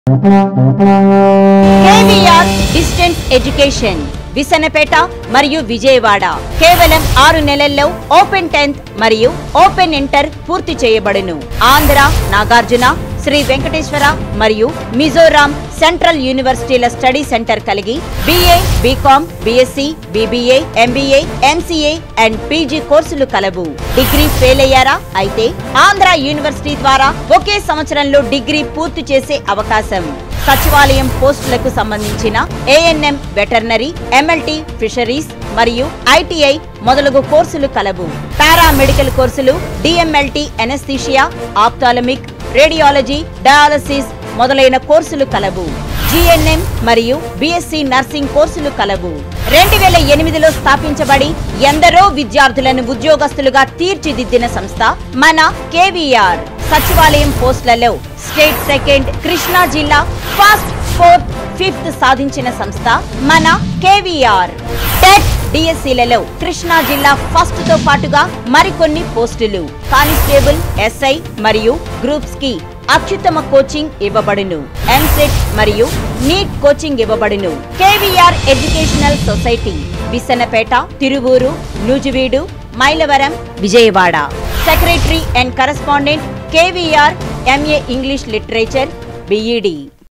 KVR distance education Visanapeta మరియు విజయవాడ కేవలం ఆరు నెలల్లో ఓపెన్ టెన్త్ మరియు ఓపెన్ ఇంటర్ పూర్తి చేయబడును ఆంధ్ర నాగార్జున శ్రీ వెంకటేశ్వర మరియు మిజోరాం సెంట్రల్ యూనివర్సిటీల స్టడీ సెంటర్ కలిగి BA BCom BSc BBA MBA MCA and PG కోర్సులు కలవు డిగ్రీ ఫెయిల్ అయ్యారా అయితే ఆంధ్ర యూనివర్సిటీ ద్వారా ఒకే సంవత్సరంలో డిగ్రీ పూర్తి చేసే అవకాశం సచివాలయం పోస్టులకు సంబంధించిన ఏఎన్ఎం వెటర్నరీ ఎంఎల్టీ ఫిషరీస్ మరియు ఐటీఐ మొదలగు కోర్సులు కలవు పారామెడికల్ కోర్సులు DMLT anaesthesia ophthalmic radiology dialysis మొదలైన కోర్సులు కలవు జిఎన్ఎం మరియు బిఎస్సి నర్సింగ్ కోర్సులు కలవు రెండు వేల ఎనిమిదిలో స్థాపించబడి ఎందరో విద్యార్థులను ఉద్యోగస్తులుగా తీర్చిదిద్దిన సంస్థ మన కేవీఆర్ సచివాలయం పోస్టులలో స్టేట్ సెకండ్ కృష్ణా జిల్లా ఫస్ట్ ఫోర్త్ ఫిఫ్త్ సాధించిన సంస్థ మన కేవీఆర్ టెట్ డిఎస్సీలలో కృష్ణా జిల్లా ఫస్ట్ తో పాటుగా మరికొన్ని పోస్టులు కానిస్టేబుల్ ఎస్ఐ మరియు గ్రూప్స్ కి అత్యుత్తమ కోచింగ్ ఇవ్వబడును ఎంసెట్ మరియు నీట్ కోచింగ్ ఇవ్వబడును KVR educational society Visannapeta Tiruvuru Nuzvid Mylavaram Vijayawada secretary and correspondent KVR MA English literature B Ed